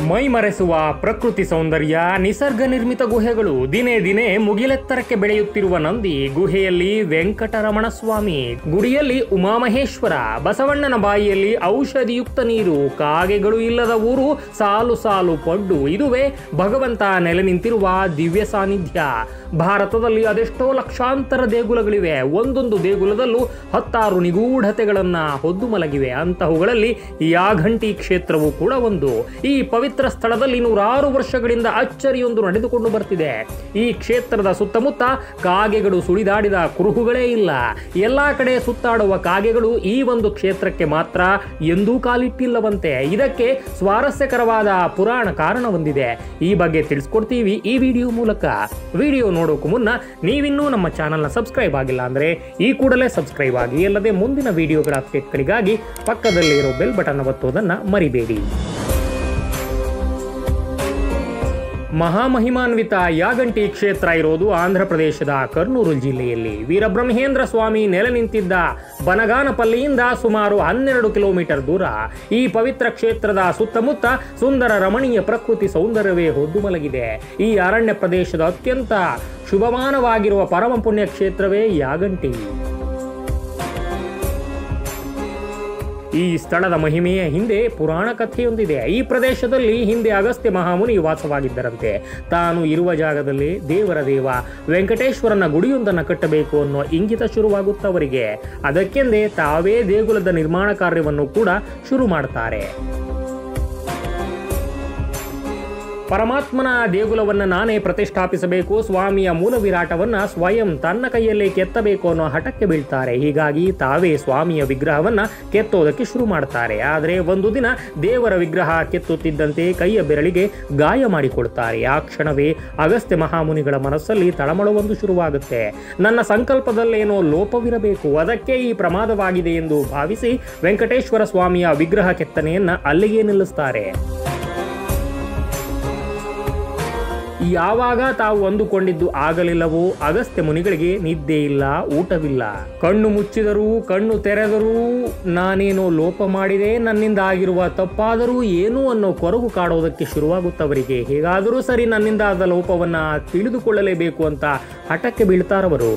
ಮೈಮರೆಸುವ ಪ್ರಕೃತಿ ಸೌಂದರ್ಯ ನಿಸರ್ಗ ನಿರ್ಮಿತ ಗುಹೆಗಳು ದಿನೇ ದಿನೇ ಮುಗಿಲೆತ್ತರಕ್ಕೆ ಬೆಳೆಯುತ್ತಿರುವ ನಂದಿ ಗುಹೆಯಲ್ಲಿ ವೆಂಕಟರಮಣ ಸ್ವಾಮಿ ಗುಡಿಯಲ್ಲಿ ಉಮಾಮಹೇಶ್ವರ ಬಸವಣ್ಣನ ಬಾಯಿಯಲ್ಲಿ ಔಷಧಿಯುಕ್ತ ನೀರು ಕಾಗೆಗಳು ಇಲ್ಲದ ಊರು ಸಾಲು ಸಾಲು ಪಡ್ಡು ಇದುವೇ ಭಗವಂತ ನೆಲೆ ನಿಂತಿರುವ ದಿವ್ಯ ಸಾನ್ನಿಧ್ಯ ಭಾರತದಲ್ಲಿ ಅದೆಷ್ಟೋ ಲಕ್ಷಾಂತರ ದೇಗುಲಗಳಿವೆ ಒಂದೊಂದು ದೇಗುಲದಲ್ಲೂ ಹತ್ತಾರು ನಿಗೂಢತೆಗಳನ್ನ ಹೊದ್ದು ಮಲಗಿವೆ ಅಂತಹವುಗಳಲ್ಲಿ ಯಾಘಂಟಿ ಕ್ಷೇತ್ರವು ಕೂಡ ಒಂದು ಈ ಪವಿತ್ರ ಸ್ಥಳದಲ್ಲಿ ನೂರಾರು ವರ್ಷಗಳಿಂದ ಅಚ್ಚರಿಯೊಂದು ನಡೆದುಕೊಂಡು ಬರ್ತಿದೆ ಈ ಕ್ಷೇತ್ರದ ಸುತ್ತಮುತ್ತ ಕಾಗೆಗಳು ಸುಳಿದಾಡಿದ ಕುರುಹುಗಳೇ ಇಲ್ಲ ಎಲ್ಲಾ ಕಡೆ ಸುತ್ತಾಡುವ ಕಾಗೆಗಳು ಈ ಒಂದು ಕ್ಷೇತ್ರಕ್ಕೆ ಮಾತ್ರ ಎಂದೂ ಕಾಲಿಟ್ಟಿಲ್ಲವಂತೆ ಇದಕ್ಕೆ ಸ್ವಾರಸ್ಯಕರವಾದ ಪುರಾಣ ಕಾರಣ ಹೊಂದಿದೆ ಈ ಬಗ್ಗೆ ತಿಳಿಸ್ಕೊಡ್ತೀವಿ ಈ ವಿಡಿಯೋ ಮೂಲಕ ವಿಡಿಯೋ ನೋಡೋಕು ಮುನ್ನ ನೀವಿನ್ನೂ ನಮ್ಮ ಚಾನಲ್ನ ಸಬ್ಸ್ಕ್ರೈಬ್ ಆಗಿಲ್ಲ ಅಂದ್ರೆ ಈ ಕೂಡಲೇ ಸಬ್ಸ್ಕ್ರೈಬ್ ಆಗಿ ಅಲ್ಲದೆ ಮುಂದಿನ ವಿಡಿಯೋಗಳ ಅಪ್ಡೇಟ್ಗಳಿಗಾಗಿ ಪಕ್ಕದಲ್ಲಿರೋ ಬೆಲ್ ಬಟನ್ ಒತ್ತೋದನ್ನ ಮರಿಬೇಡಿ ಮಹಾಮಹಿಮಾನ್ವಿತ ಯಾಗಂಟಿ ಕ್ಷೇತ್ರ ಇರೋದು ಆಂಧ್ರ ಪ್ರದೇಶದ ಕರ್ನೂಲು ಜಿಲ್ಲೆಯಲ್ಲಿ ವೀರಬ್ರಹ್ಮೇಂದ್ರ ಸ್ವಾಮಿ ನೆಲೆ ನಿಂತಿದ್ದ ಬನಗಾನಪಲ್ಲಿಯಿಂದ ಸುಮಾರು ಹನ್ನೆರಡು ಕಿಲೋಮೀಟರ್ ದೂರ ಈ ಪವಿತ್ರ ಕ್ಷೇತ್ರದ ಸುತ್ತಮುತ್ತ ಸುಂದರ ರಮಣೀಯ ಪ್ರಕೃತಿ ಸೌಂದರ್ಯವೇ ಹೊದ್ದು ಮಲಗಿದೆ ಈ ಅರಣ್ಯ ಪ್ರದೇಶದ ಅತ್ಯಂತ ಶುಭಮಾನವಾಗಿರುವ ಪರಮ ಪುಣ್ಯ ಕ್ಷೇತ್ರವೇ ಯಾಗಂಟಿ ಈ ಸ್ಥಳದ ಮಹಿಮೆಯ ಹಿಂದೆ ಪುರಾಣ ಕಥೆಯೊಂದಿದೆ ಈ ಪ್ರದೇಶದಲ್ಲಿ ಹಿಂದೆ ಅಗಸ್ತ್ಯ ಮಹಾಮುನಿ ವಾಸವಾಗಿದ್ದರಂತೆ ತಾನು ಇರುವ ಜಾಗದಲ್ಲಿ ದೇವರ ದೇವ ವೆಂಕಟೇಶ್ವರನ ಗುಡಿಯೊಂದನ್ನು ಕಟ್ಟಬೇಕು ಅನ್ನೋ ಇಂಗಿತ ಶುರುವಾಗುತ್ತವರಿಗೆ ಅದಕ್ಕೆಂದೇ ತಾವೇ ದೇಗುಲದ ನಿರ್ಮಾಣ ಕಾರ್ಯವನ್ನು ಕೂಡ ಶುರು ಮಾಡ್ತಾರೆ ಪರಮಾತ್ಮನ ದೇಗುಲವನ್ನ ನಾನೇ ಪ್ರತಿಷ್ಠಾಪಿಸಬೇಕು ಸ್ವಾಮಿಯ ಮೂಲ ವಿರಾಟವನ್ನ ಸ್ವಯಂ ತನ್ನ ಕೈಯಲ್ಲೇ ಕೆತ್ತಬೇಕು ಅನ್ನೋ ಹಠಕ್ಕೆ ಬೀಳ್ತಾರೆ ಹೀಗಾಗಿ ತಾವೇ ಸ್ವಾಮಿಯ ವಿಗ್ರಹವನ್ನ ಕೆತ್ತೋದಕ್ಕೆ ಶುರು ಮಾಡ್ತಾರೆ ಆದರೆ ಒಂದು ದಿನ ದೇವರ ವಿಗ್ರಹ ಕೆತ್ತುತ್ತಿದ್ದಂತೆ ಕೈಯ ಬೆರಳಿಗೆ ಗಾಯ ಮಾಡಿಕೊಳ್ತಾರೆ ಆ ಕ್ಷಣವೇ ಅಗಸ್ತ್ಯ ಮಹಾಮುನಿಗಳ ಮನಸ್ಸಲ್ಲಿ ತಳಮಳವೊಂದು ಶುರುವಾಗುತ್ತೆ ನನ್ನ ಸಂಕಲ್ಪದಲ್ಲೇನೋ ಲೋಪವಿರಬೇಕು ಅದಕ್ಕೆ ಈ ಪ್ರಮಾದವಾಗಿದೆ ಎಂದು ಭಾವಿಸಿ ವೆಂಕಟೇಶ್ವರ ಸ್ವಾಮಿಯ ವಿಗ್ರಹ ಕೆತ್ತನೆಯನ್ನ ಅಲ್ಲಿಗೆ ನಿಲ್ಲಿಸ್ತಾರೆ ಯಾವಾಗ ತಾವು ಅಂದುಕೊಂಡಿದ್ದು ಆಗಲಿಲ್ಲವೋ ಅಗಸ್ತ್ಯ ಮುನಿಗಳಿಗೆ ನಿದ್ದೆ ಇಲ್ಲ ಊಟವಿಲ್ಲ ಕಣ್ಣು ಮುಚ್ಚಿದರೂ ಕಣ್ಣು ತೆರೆದರೂ ನಾನೇನೋ ಲೋಪ ಮಾಡಿದೆ ನನ್ನಿಂದ ಆಗಿರುವ ತಪ್ಪಾದರೂ ಏನು ಅನ್ನೋ ಕೊರಗು ಕಾಡೋದಕ್ಕೆ ಶುರುವಾಗುತ್ತವರಿಗೆ ಹೇಗಾದರೂ ಸರಿ ನನ್ನಿಂದ ಆದ ಲೋಪವನ್ನ ತಿಳಿದುಕೊಳ್ಳಲೇಬೇಕು ಅಂತ ಹಠಕ್ಕೆ ಬೀಳ್ತಾರವರು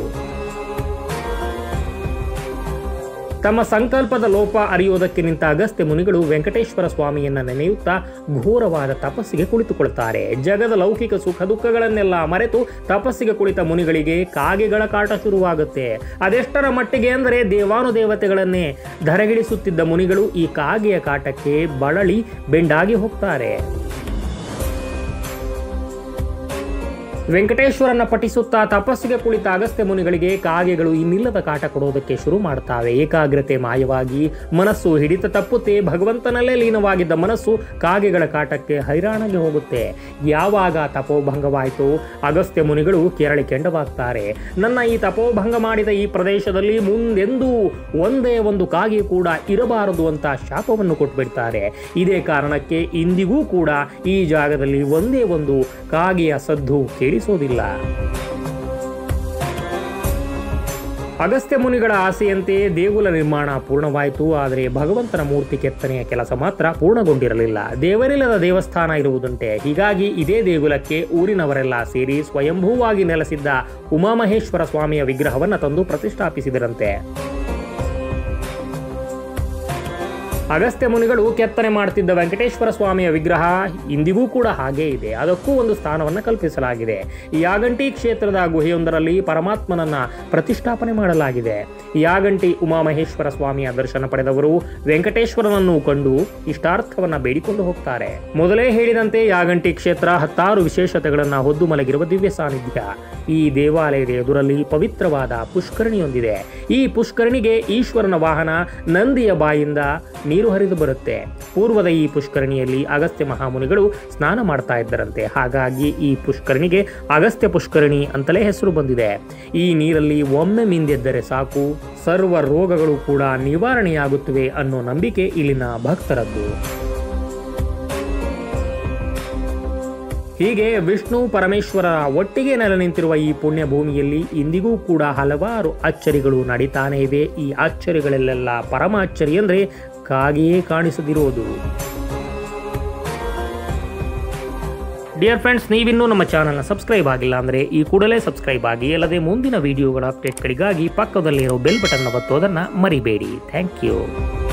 ತಮ್ಮ ಸಂಕಲ್ಪದ ಲೋಪ ಅರಿಯೋದಕ್ಕೆ ನಿಂತ ಅಗಸ್ತ್ಯ ಮುನಿಗಳು ವೆಂಕಟೇಶ್ವರ ಸ್ವಾಮಿಯನ್ನ ನೆನೆಯುತ್ತಾ ಘೋರವಾದ ತಪಸ್ಸಿಗೆ ಕುಳಿತುಕೊಳ್ತಾರೆ ಜಗದ ಲೌಕಿಕ ಸುಖ ದುಃಖಗಳನ್ನೆಲ್ಲ ಮರೆತು ತಪಸ್ಸಿಗೆ ಕುಳಿತ ಮುನಿಗಳಿಗೆ ಕಾಗೆಗಳ ಕಾಟ ಶುರುವಾಗುತ್ತೆ ಅದೆಷ್ಟರ ಮಟ್ಟಿಗೆ ಅಂದರೆ ದೇವಾನುದೇವತೆಗಳನ್ನೇ ಧರೆಗಿಳಿಸುತ್ತಿದ್ದ ಮುನಿಗಳು ಈ ಕಾಗೆಯ ಕಾಟಕ್ಕೆ ಬಳಲಿ ಬೆಂಡಾಗಿ ಹೋಗ್ತಾರೆ ವೆಂಕಟೇಶ್ವರನ ಪಠಿಸುತ್ತಾ ತಪಸ್ಸಿಗೆ ಕುಳಿತ ಅಗಸ್ತ್ಯ ಮುನಿಗಳಿಗೆ ಕಾಗೆಗಳು ಇನ್ನಿಲ್ಲದ ಕಾಟ ಕೊಡೋದಕ್ಕೆ ಶುರು ಮಾಡ್ತಾವೆ ಏಕಾಗ್ರತೆ ಮಾಯವಾಗಿ ಮನಸ್ಸು ಹಿಡಿತ ತಪ್ಪುತ್ತೆ ಭಗವಂತನಲ್ಲೇ ಲೀನವಾಗಿದ್ದ ಮನಸ್ಸು ಕಾಗೆಗಳ ಕಾಟಕ್ಕೆ ಹೈರಾಣಗೆ ಹೋಗುತ್ತೆ ಯಾವಾಗ ತಪೋಭಂಗವಾಯಿತು ಅಗಸ್ತ್ಯ ಮುನಿಗಳು ಕೆರಳಿ ಕೆಂಡವಾಗ್ತಾರೆ ನನ್ನ ಈ ತಪೋಭಂಗ ಮಾಡಿದ ಈ ಪ್ರದೇಶದಲ್ಲಿ ಮುಂದೆಂದೂ ಒಂದೇ ಒಂದು ಕಾಗೆ ಕೂಡ ಇರಬಾರದು ಅಂತ ಶಾಪವನ್ನು ಕೊಟ್ಬಿಡ್ತಾರೆ ಇದೇ ಕಾರಣಕ್ಕೆ ಇಂದಿಗೂ ಕೂಡ ಈ ಜಾಗದಲ್ಲಿ ಒಂದೇ ಒಂದು ಕಾಗೆಯ ಸದ್ದು ಕೇಳಿಸೋದಿಲ್ಲ ಅಗಸ್ತ್ಯ ಮುನಿಗಳ ಆಸೆಯಂತೆ ದೇಗುಲ ನಿರ್ಮಾಣ ಪೂರ್ಣವಾಯಿತು ಆದರೆ ಭಗವಂತನ ಮೂರ್ತಿ ಕೆತ್ತನೆಯ ಕೆಲಸ ಮಾತ್ರ ಪೂರ್ಣಗೊಂಡಿರಲಿಲ್ಲ ದೇವರಿಲ್ಲದ ದೇವಸ್ಥಾನ ಇರುವುದುಂಟೆ ಹೀಗಾಗಿ ಇದೇ ದೇಗುಲಕ್ಕೆ ಊರಿನವರೆಲ್ಲ ಸೇರಿ ಸ್ವಯಂಭೂವಾಗಿ ನೆಲೆಸಿದ್ದ ಉಮಾಮಹೇಶ್ವರ ಸ್ವಾಮಿಯ ವಿಗ್ರಹವನ್ನು ತಂದು ಪ್ರತಿಷ್ಠಾಪಿಸಿದರಂತೆ ಅಗಸ್ತ್ಯ ಮುನಿಗಳು ಕೆತ್ತನೆ ಮಾಡುತ್ತಿದ್ದ ವೆಂಕಟೇಶ್ವರ ಸ್ವಾಮಿಯ ವಿಗ್ರಹ ಇಂದಿಗೂ ಕೂಡ ಹಾಗೇ ಇದೆ ಅದಕ್ಕೂ ಒಂದು ಸ್ಥಾನವನ್ನು ಕಲ್ಪಿಸಲಾಗಿದೆ ಯಾಗಂಟಿ ಕ್ಷೇತ್ರದ ಗುಹೆಯೊಂದರಲ್ಲಿ ಪರಮಾತ್ಮನನ್ನ ಪ್ರತಿಷ್ಠಾಪನೆ ಮಾಡಲಾಗಿದೆ ಯಾಗಂಟಿ ಉಮಾಮಹೇಶ್ವರ ಸ್ವಾಮಿಯ ದರ್ಶನ ಪಡೆದವರು ವೆಂಕಟೇಶ್ವರನನ್ನು ಕಂಡು ಇಷ್ಟಾರ್ಥವನ್ನ ಬೇಡಿಕೊಂಡು ಹೋಗ್ತಾರೆ ಮೊದಲೇ ಹೇಳಿದಂತೆ ಯಾಗಂಟಿ ಕ್ಷೇತ್ರ ಹತ್ತಾರು ವಿಶೇಷತೆಗಳನ್ನ ಹೊದ್ದು ಮಲಗಿರುವ ದಿವ್ಯ ಸಾನ್ನಿಧ್ಯ ಈ ದೇವಾಲಯದ ಎದುರಲ್ಲಿ ಪವಿತ್ರವಾದ ಪುಷ್ಕರಣಿಯೊಂದಿದೆ ಈ ಪುಷ್ಕರಣಿಗೆ ಈಶ್ವರನ ವಾಹನ ನಂದಿಯ ಬಾಯಿಂದ ನೀರು ಹರಿದು ಬರುತ್ತೆ ಪೂರ್ವದ ಈ ಪುಷ್ಕರಣಿಯಲ್ಲಿ ಅಗಸ್ತ್ಯ ಮಹಾಮುನಿಗಳು ಸ್ನಾನ ಮಾಡ್ತಾ ಇದ್ದರಂತೆ ಹಾಗಾಗಿ ಈ ಪುಷ್ಕರಣಿಗೆ ಅಗಸ್ತ್ಯ ಪುಷ್ಕರಣಿ ಅಂತಲೇ ಹೆಸರು ಬಂದಿದೆ ಈ ನೀರಲ್ಲಿ ಒಮ್ಮೆ ಮಿಂದೆದ್ದರೆ ಸಾಕು ಸರ್ವ ರೋಗಗಳು ಕೂಡ ನಿವಾರಣೆಯಾಗುತ್ತವೆ ಅನ್ನೋ ನಂಬಿಕೆ ಇಲ್ಲಿನ ಭಕ್ತರದ್ದು ಹೀಗೆ ವಿಷ್ಣು ಪರಮೇಶ್ವರರ ಒಟ್ಟಿಗೆ ನೆಲೆ ನಿಂತಿರುವ ಈ ಪುಣ್ಯ ಭೂಮಿಯಲ್ಲಿ ಇಂದಿಗೂ ಕೂಡ ಹಲವಾರು ಅಚ್ಚರಿಗಳು ನಡೀತಾನೆ ಇವೆ ಈ ಅಚ್ಚರಿಗಳಲ್ಲೆಲ್ಲ ಪರಮ ಅಚ್ಚರಿ ಅಂದರೆ ಕಾಗೆಯೇ ಕಾಣಿಸದಿರೋದು ಡಿಯರ್ ಫ್ರೆಂಡ್ಸ್ ನೀವಿನ್ನೂ ನಮ್ಮ ಚಾನಲ್ನ ಸಬ್ಸ್ಕ್ರೈಬ್ ಆಗಿಲ್ಲ ಅಂದರೆ ಈ ಕೂಡಲೇ ಸಬ್ಸ್ಕ್ರೈಬ್ ಆಗಿ ಅಲ್ಲದೆ ಮುಂದಿನ ವಿಡಿಯೋಗಳ ಅಪ್ಡೇಟ್ಗಳಿಗಾಗಿ ಪಕ್ಕದಲ್ಲಿರೋ ಬೆಲ್ ಬಟನ್ ಒತ್ತೋದನ್ನು ಮರಿಬೇಡಿ ಥ್ಯಾಂಕ್ ಯು